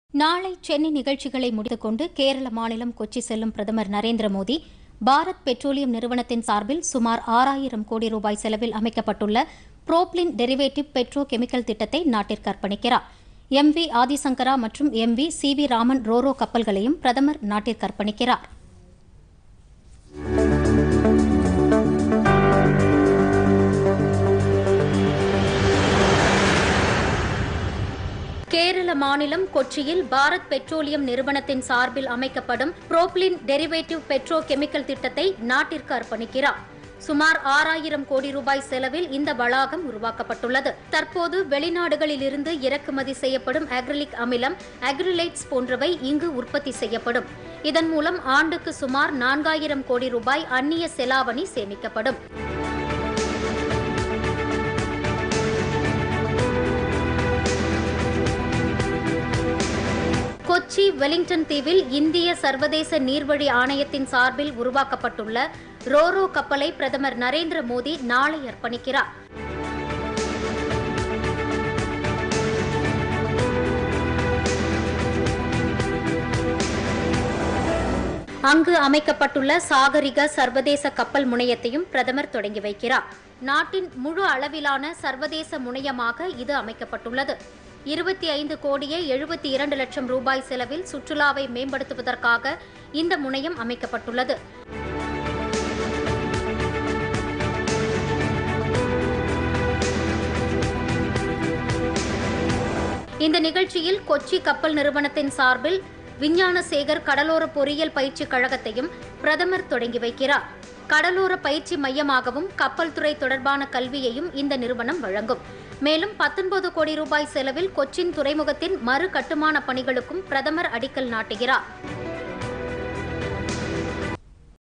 நாளை சென்னை நிகழ்ச்சிகளை முடித்துக்கொண்டு கேரள மாநிலம் கொச்சி செல்லும் பிரதமர் நரேந்திர மோடி பாரத் பெட்ரோலியம் நிறுவனத்தின் சார்பில் சுமார் ஆறாயிரம் கோடி ரூபாய் செலவில் அமைக்கப்பட்டுள்ள புரோப்ளின் டெரிவேட்டிவ் பெட்ரோ கெமிக்கல் திட்டத்தை நாட்டிற்கு அர்ப்பணிக்கிறார் எம் வி ஆதிசங்கரா மற்றும் M V C V Raman RoRo கப்பல்களையும் பிரதமர் நாட்டிற்கு அர்ப்பணிக்கிறார் கேரள மாநிலம் கொச்சியில் பாரத் பெட்ரோலியம் நிறுவனத்தின் சார்பில் அமைக்கப்படும் புரோப்ளின் டெரிவேட்டிவ் பெட்ரோ கெமிக்கல் திட்டத்தை நாட்டிற்கு அர்ப்பணிக்கிறார் சுமார் ஆறாயிரம் கோடி ரூபாய் செலவில் இந்த வளாகம் உருவாக்கப்பட்டுள்ளது தற்போது வெளிநாடுகளிலிருந்து இறக்குமதி செய்யப்படும் அக்ரிலிக் அமிலம் அக்ரிலைட்ஸ் போன்றவை இங்கு உற்பத்தி செய்யப்படும் இதன் மூலம் ஆண்டுக்கு சுமார் நான்காயிரம் கோடி ரூபாய் அந்நிய செலாவணி சேமிக்கப்படும் கொச்சி வெலிங்டன் தீவில் இந்திய சர்வதேச நீர்வழி ஆணையத்தின் சார்பில் உருவாக்கப்பட்டுள்ள ரோரோ கப்பலை பிரதமர் நரேந்திர மோடி நாளை அர்ப்பணிக்கிறார் அங்கு அமைக்கப்பட்டுள்ள சாகரிக சர்வதேச கப்பல் முனையத்தையும் பிரதமர் தொடங்கி வைக்கிறார் நாட்டின் முழு அளவிலான சர்வதேச முனையமாக இது அமைக்கப்பட்டுள்ளது இருபத்தி ஐந்து கோடியே எழுபத்தி இரண்டு லட்சம் ரூபாய் செலவில் சுற்றுலாவை மேம்படுத்துவதற்காக இந்த முனையம் அமைக்கப்பட்டுள்ளது இந்த நிகழ்ச்சியில் கொச்சி கப்பல் நிறுவனத்தின் சார்பில் விஞ்ஞான சேகர் கடலோர பொறியியல் பயிற்சி கழகத்தையும் பிரதமர் தொடங்கி வைக்கிறார் கடலோர பயிற்சி மையமாகவும் கப்பல் துறை தொடர்பான கல்வியையும் இந்த நிறுவனம் வழங்கும் மேலும் பத்தொன்பது கோடி ரூபாய் செலவில் கொச்சின் துறைமுகத்தின் மறு கட்டுமான பணிகளுக்கும் பிரதமர் அடிக்கல் நாட்டுகிறார்